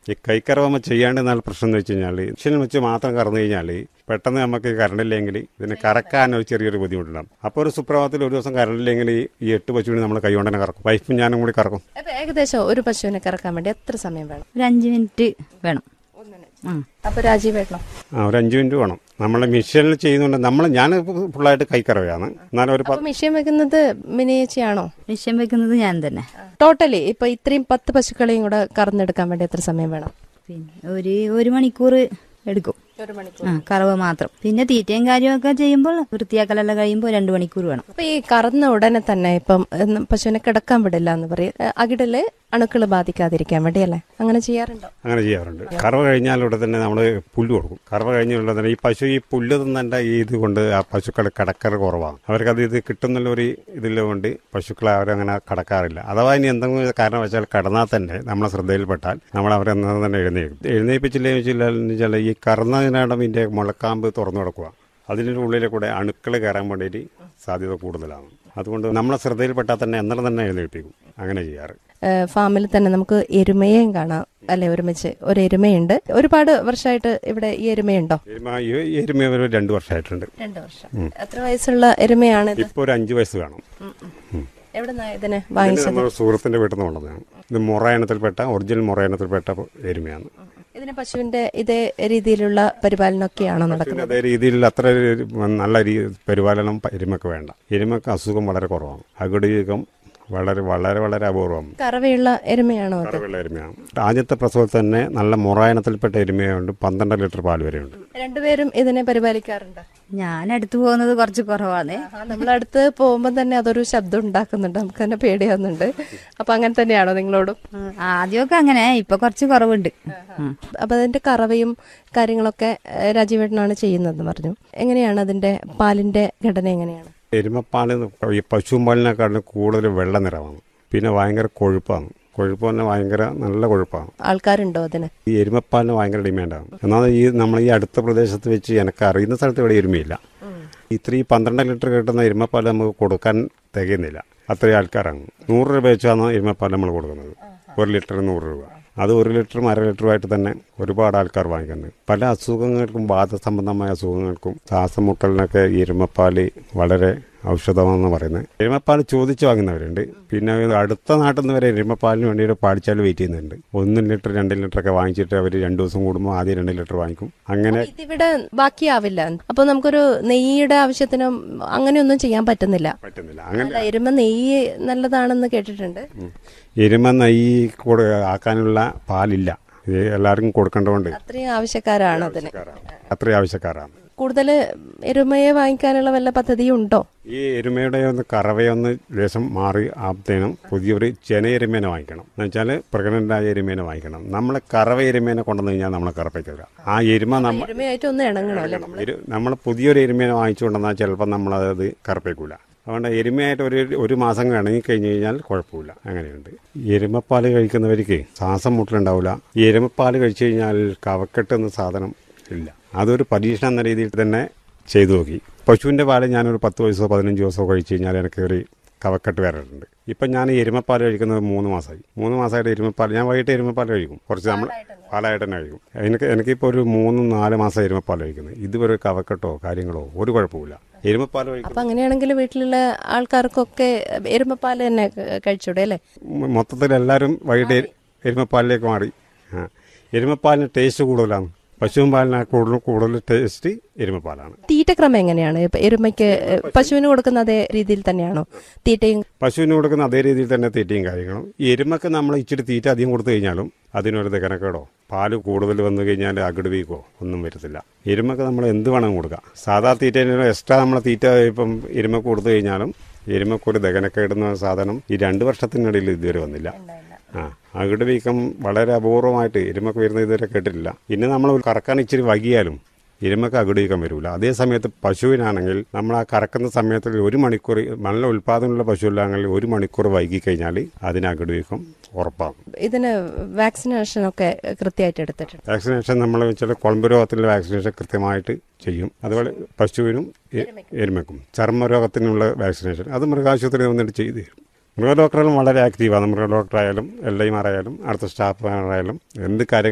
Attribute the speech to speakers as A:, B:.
A: ഈ കൈക്കറവമ്മ ചെയ്യാണ്ട് എന്നാൽ പ്രശ്നം എന്ന് വെച്ച് കഴിഞ്ഞാൽ മിഷ്യൻ വെച്ച് മാത്രം കറന്നു കഴിഞ്ഞാൽ പെട്ടെന്ന് നമുക്ക് കറണ്ടില്ലെങ്കിൽ ഇതിന് കറക്കാൻ ഒരു ചെറിയൊരു ബുദ്ധിമുട്ടുണ്ടാകും അപ്പോൾ ഒരു സുപ്രഭാതത്തിൽ ഒരു ദിവസം കറണ്ടില്ലെങ്കിൽ ഈ എട്ട് പശുവിന് നമ്മൾ കൈ കൊണ്ട് തന്നെ കറക്കും വൈഫും ഞാനും കൂടി കറക്കും
B: അപ്പൊ ഏകദേശം ഒരു പശുവിനെ കറക്കാൻ വേണ്ടി എത്ര സമയം വേണം
C: ഒരു അഞ്ച് മിനിറ്റ് വേണം ആ
B: അപ്പൊ രാജീവ് വേണം
A: ആ ഒരു അഞ്ച് മിനിറ്റ് വേണം നമ്മൾ മിഷ്യനിൽ ചെയ്യുന്നുണ്ട് നമ്മൾ ഞാൻ ഫുള്ളായിട്ട് കൈക്കറവയാണ് എന്നാലും ഒരു
B: അപ്പൊ മെഷീൻ വെക്കുന്നത് മിനിയേച്ചിയാണോ
C: ലക്ഷ്യം വെക്കുന്നത് ഞാൻ തന്നെ
B: ടോട്ടലി ഇപ്പൊ ഇത്രയും പത്ത് പശുക്കളെയും കൂടെ കറന്നെടുക്കാൻ വേണ്ടി എത്ര സമയം വേണം
C: പിന്നെ ഒരു ഒരു മണിക്കൂർ എടുക്കും
B: ഒരു മണിക്കൂർ
C: ആ കറവ മാത്രം പിന്നെ തീറ്റയും കാര്യമൊക്കെ ചെയ്യുമ്പോൾ വൃത്തിയാക്കലെല്ലാം കഴിയുമ്പോൾ രണ്ട് മണിക്കൂർ വേണം
B: അപ്പൊ ഈ കറന്ന ഉടനെ തന്നെ ഇപ്പം ഉം, പശുവിനെ കിടക്കാൻ വിടില്ല എന്ന് പറയും ഏ, അകിടില് അണുക്കൾ ബാധിക്കാതിരിക്കാൻ വേണ്ടി അല്ലേ അങ്ങനെ ചെയ്യാറുണ്ടോ
A: അങ്ങനെ ചെയ്യാറുണ്ട് കറവ കഴിഞ്ഞാൽ ഉടനെ തന്നെ നമ്മൾ പുല്ല് കൊടുക്കും കറവ കഴിഞ്ഞ ഉടനെ തന്നെ ഈ പശു ഈ പുല്ല് തിന്നേണ്ട ഈ ഇത് കൊണ്ട് ആ പശുക്കൾ കടക്കറ് കുറവാണ് അവർക്കത് ഇത് കിട്ടുന്നുള്ള ഒരു ഇതിലുകൊണ്ട് പശുക്കളെ അവരങ്ങനെ കടക്കാറില്ല അഥവാ ഇനി എന്തെങ്കിലും കാരണം വെച്ചാൽ കടന്നാൽ തന്നെ നമ്മളെ ശ്രദ്ധയിൽപ്പെട്ടാൽ നമ്മൾ അവരെ അന്നേരം തന്നെ എഴുന്നേൽക്കും എഴുന്നേൽപ്പിച്ചില്ലെന്ന് വെച്ചാൽ ഈ കറന്നതിനാടം ഇതിന്റെ മുളക്കാമ്പ് തുറന്നു കിടക്കുക അതിൻ്റെ ഉള്ളിലെ കൂടെ അണുക്കൾ കയറാൻ വേണ്ടിയിട്ട് സാധ്യത കൂടുതലാണ് അതുകൊണ്ട് നമ്മളെ ശ്രദ്ധയിൽപ്പെട്ടാൽ തന്നെ അന്നേരം തന്നെ എഴുന്നേൽപ്പിക്കും അങ്ങനെ ചെയ്യാറ്
B: ഏ, ഫാമിൽ തന്നെ നമുക്ക് എരുമയും കാണാം അല്ലെ ഒരുമിച്ച് ഒരു എരുമയുണ്ട് ഒരുപാട് വർഷമായിട്ട് ഇവിടെ ഈ എരുമയുണ്ടോ
A: എരുമ ഈ എരുമ ഒരു രണ്ട് വർഷമായിട്ടുണ്ട്
B: രണ്ടു വർഷം എത്ര വയസ്സുള്ള എരുമയാണ് ഇത്
A: ഇപ്പോൾ ഒരു അഞ്ച് വയസ്സ് കാണും
B: എവിടുന്നാ ഇതിനെ
A: ഇത്
B: വാങ്ങിച്ചത്
A: നമ്മുടെ സുഹൃത്തിന്റെ വീട്ടിൽ നിന്ന് കൊണ്ടതാണ് ഇത് മൊറ ഇനത്തിൽപ്പെട്ട ഒറിജിനൽ മൊറ ഇനത്തിൽപ്പെട്ട എരുമയാണ്
B: ഇതിന് പശുവിന്റെ ഇതേ രീതിയിലുള്ള പരിപാലനമൊക്കെയാണോ നടക്കുന്നത്
A: പിന്നെ അതേ രീതിയിൽ അത്ര ഒരു നല്ല രീ പരിപാലനം എരുമക്ക് വേണ്ട എരുമക്ക് അസുഖം വളരെ കുറവാണ് അകിടുവീകം വളരെ വളരെ വളരെ അപൂർവം
B: കറവയുള്ള എരുമയാണോ അത്
A: കറവുള്ള എരുമയാണ് ആദ്യത്തെ പ്രസവത്തിൽ തന്നെ നല്ല മൊറായനത്തിൽപ്പെട്ട എരുമയുണ്ട് പന്ത്രണ്ട് ലിറ്റർ പാൽ വരെയുണ്ട്
B: രണ്ടുപേരും ഇതിനെ പരിപാലിക്കാറുണ്ട്
C: ഞാൻ അടുത്ത് പോകുന്നത് കുറച്ച് കുറവാണ്
B: നമ്മളടുത്ത് പോകുമ്പോൾ തന്നെ അതൊരു ശബ്ദം ഉണ്ടാക്കുന്നുണ്ട് നമുക്ക് തന്നെ പേടിയാവുന്നുണ്ട് അപ്പൊ അങ്ങനെ തന്നെയാണോ നിങ്ങളോടും
C: ആദ്യമൊക്കെ അങ്ങനെ ഇപ്പൊ കുറച്ച് കുറവുണ്ട് ഉം.
B: അപ്പൊ അതിന്റെ കറവയും കാര്യങ്ങളൊക്കെ ഏഹ്, രാജീവേട്ടനാണ് ചെയ്യുന്നതെന്ന് പറഞ്ഞു എങ്ങനെയാണ് അതിന്റെ പാലിന്റെ ഘടന എങ്ങനെയാണ്
A: എരുമപ്പാൽ ഈ പശുമ്പാലിനെക്കാളും കൂടുതൽ വെള്ള നിറമാണ് പിന്നെ ഭയങ്കര കൊഴുപ്പാണ് കൊഴുപ്പ് തന്നെ ഭയങ്കര നല്ല കൊഴുപ്പാണ്
B: ആൾക്കാരുണ്ടോ അതിന്
A: ഈ എരുമപ്പാലിന് ഭയങ്കര ഡിമാൻഡാണ് എന്നാൽ ഈ നമ്മൾ ഈ അടുത്ത പ്രദേശത്ത് വെച്ച് എനിക്ക് അറിയുന്ന സ്ഥലത്ത് ഇവിടെ എരുമയില്ല ഇത്ര ഈ പന്ത്രണ്ട് ലിറ്റർ കിട്ടുന്ന എരുമപ്പാൽ നമുക്ക് കൊടുക്കാൻ തികയുന്നില്ല അത്രയും ആൾക്കാരാണ് നൂറ് രൂപ വെച്ചാണ് എരുമപ്പാൽ നമ്മൾ കൊടുക്കുന്നത് ഒരു ലിറ്റർ നൂറ് രൂപ അത് ഒരു ലിറ്ററും അര ലിറ്ററുമായിട്ട് തന്നെ ഒരുപാട് ആൾക്കാർ വാങ്ങിക്കുന്നുണ്ട് പല അസുഖങ്ങൾക്കും വാദസംബന്ധമായ അസുഖങ്ങൾക്കും ശ്വാസം മുട്ടലിനൊക്കെ ഈ എരുമപ്പാൽ വളരെ ഔഷധമാണെന്ന് പറയുന്നത് എരുമപ്പാൽ ചോദിച്ചു വാങ്ങുന്നവരുണ്ട് പിന്നെ അടുത്ത നാട്ടിൽ നിന്ന് വരെ എരുമപ്പാലിന് വേണ്ടിയിട്ട് പാടിച്ചാൽ വെയിറ്റ് ചെയ്യുന്നുണ്ട് ഒന്ന് ലിറ്റർ രണ്ട് ലിറ്റർ ഒക്കെ വാങ്ങിച്ചിട്ട് അവർ രണ്ട് ദിവസം കൂടുമ്പോൾ ആദ്യം രണ്ട് ലിറ്റർ വാങ്ങിക്കും അങ്ങനെ
B: ഇതിവിടെ ബാക്കിയാവില്ല അപ്പൊ നമുക്കൊരു നെയ്യുടെ ആവശ്യത്തിനും അങ്ങനെയൊന്നും ചെയ്യാൻ പറ്റുന്നില്ല
A: പറ്റുന്നില്ല അങ്ങനെ
B: അല്ല എരുമ നെയ്യ് നല്ലതാണെന്ന് കേട്ടിട്ടുണ്ട്
A: എരുമ നെയ്യ് കൊടു ആക്കാനുള്ള പാലില്ല ഇത് എല്ലാവർക്കും കൊടുക്കേണ്ടതുകൊണ്ട്
B: അത്രയും ആവശ്യക്കാരാണ് അതിന്
A: അത്രയും ആവശ്യക്കാരാണ്
B: കൂടുതൽ എരുമയെ വാങ്ങിക്കാനുള്ള വല്ല പദ്ധതിയും ഉണ്ടോ
A: ഈ എരുമയുടെ ഒന്ന് കറവയൊന്ന് ലേശം മാറി ആപത്തേനും പുതിയൊരു ചെന എരുമേനെ വാങ്ങിക്കണം എന്ന് വെച്ചാൽ പ്രഗ്നന്റ് ആയ എരുമേനെ വാങ്ങിക്കണം നമ്മൾ കറവ എരുമേനെ കൊണ്ടുവന്ന് കഴിഞ്ഞാൽ നമ്മളെ കറപ്പിക്കില്ല ആ എരുമ നമ്മൾ
B: എരുമയായിട്ട് ഒന്ന് ഇണങ്ങണം അല്ലേ
A: നമ്മൾ പുതിയൊരു എരുമേനെ വാങ്ങിച്ചു കൊണ്ടുവന്നാൽ ചിലപ്പോൾ നമ്മളത് കറപ്പിക്കൂല അതുകൊണ്ട് എരുമയായിട്ട് ഒരു ഒരു മാസം ഇണങ്ങി കഴിഞ്ഞ് കഴിഞ്ഞാൽ കുഴപ്പമില്ല അങ്ങനെയുണ്ട് എരുമപ്പാൽ കഴിക്കുന്നവർക്ക് ശ്വാസം മുട്ടലുണ്ടാവില്ല ഈ എരുമപ്പാൽ കഴിച്ചു കഴിഞ്ഞാൽ കവക്കെട്ട് എന്ന സാധനം ഇല്ല അതൊരു പരീക്ഷണം എന്ന രീതിയിൽ തന്നെ ചെയ്തു നോക്കി പശുവിൻ്റെ പാല് ഞാനൊരു പത്ത് വയസ്സോ പതിനഞ്ച് ദിവസമോ കഴിച്ചു കഴിഞ്ഞാൽ എനിക്ക് ഒരു കവക്കെട്ട് വരാറുണ്ട് ഇപ്പം ഞാൻ എരുമപ്പാൽ കഴിക്കുന്നത് മൂന്ന് മാസമായി മൂന്ന് മാസമായിട്ട് എരുമപ്പാൽ ഞാൻ വൈകിട്ട് എരുമപ്പാൽ കഴിക്കും കുറച്ച് നമ്മൾ പാലായിട്ട് തന്നെ കഴിക്കും എനിക്ക് എനിക്കിപ്പോൾ ഒരു മൂന്നും നാല് മാസം എരുമപ്പാൽ കഴിക്കുന്നത് ഇതുവരെ കവക്കെട്ടോ കാര്യങ്ങളോ ഒരു കുഴപ്പമില്ല എരുമപ്പാൽ കഴിക്കും
B: അപ്പൊ അങ്ങനെയാണെങ്കിൽ വീട്ടിലുള്ള ആൾക്കാർക്കൊക്കെ എരുമപ്പാല് തന്നെ ക- കഴിച്ചൂടെ അല്ലേ
A: മൊത്തത്തിൽ എല്ലാവരും വൈകിട്ട് എരു- എരുമപ്പാലിലേക്ക് മാറി ആ എരുമപ്പാലിന് ടേസ്റ്റ് കൂടുതലാണ് പശുവും പാലിന് കൂടുതൽ കൂടുതൽ ടേസ്റ്റ് എരുമപ്പാലാണ്
B: തീറ്റക്രമം എങ്ങനെയാണ് ഇപ്പൊ എരുമയ്ക്ക് പശുവിന് കൊടുക്കുന്ന അതേ രീതിയിൽ തന്നെയാണോ തീറ്റയും
A: പശുവിന് കൊടുക്കുന്ന അതേ രീതിയിൽ തന്നെ തീറ്റയും കാര്യങ്ങളും ഈ എരുമക്ക് നമ്മൾ ഇച്ചിരി തീറ്റ അധികം കൊടുത്തു കഴിഞ്ഞാലും അതിനൊരു ദഹനക്കേടോ പാല് കൂടുതൽ വന്നു കഴിഞ്ഞാൽ അകിട് വീക്കോ ഒന്നും വരത്തില്ല എരുമക്ക് നമ്മൾ എന്ത് വേണം കൊടുക്കാം സാധാ തീറ്റ എക്സ്ട്രാ നമ്മൾ തീറ്റ ഇപ്പം എരുമക്ക് കൊടുത്തു കഴിഞ്ഞാലും എരുമക്ക് ഒരു ദഹനക്കേടുന്ന സാധനം ഈ രണ്ട് വർഷത്തിനിടയിൽ ഇതുവരെ വന്നില്ല ആ അകിട് വീക്കം വളരെ അപൂർവമായിട്ട് എരുമക്ക് വരുന്ന ഇതുവരെ കേട്ടിട്ടില്ല ഇനി നമ്മൾ കറക്കാൻ ഇച്ചിരി വൈകിയാലും എരുമക്ക് അകിട് വീക്കം വരില്ല അതേ സമയത്ത് പശുവിനാണെങ്കിൽ നമ്മൾ ആ കറക്കുന്ന സമയത്തിൽ ഒരു മണിക്കൂർ നല്ല ഉൽപ്പാദനമുള്ള പശുവിലാണെങ്കിൽ ഒരു മണിക്കൂർ വൈകി കഴിഞ്ഞാൽ അതിന് അകിട് വീക്കം ഉറപ്പാകും
B: ഇതിന് വാക്സിനേഷൻ ഒക്കെ കൃത്യമായിട്ട് എടുത്തിട്ടുണ്ട്
A: വാക്സിനേഷൻ നമ്മൾ വെച്ചാൽ കുളമ്പ് രോഗത്തിനുള്ള വാക്സിനേഷൻ കൃത്യമായിട്ട് ചെയ്യും അതുപോലെ പശുവിനും എ- എരുമക്കും ചർമ്മരോഗത്തിനുള്ള വാക്സിനേഷൻ അത് മൃഗാശുപത്രി വന്നിട്ട് ചെയ്തു തരും മൃഗ ഡോക്ടറുകളും വളരെ ആക്റ്റീവാണ് മൃഗ ഡോക്ടറായാലും എൽ ഐമാരായാലും അടുത്ത സ്റ്റാഫായാലും എന്ത് കാര്യങ്ങൾ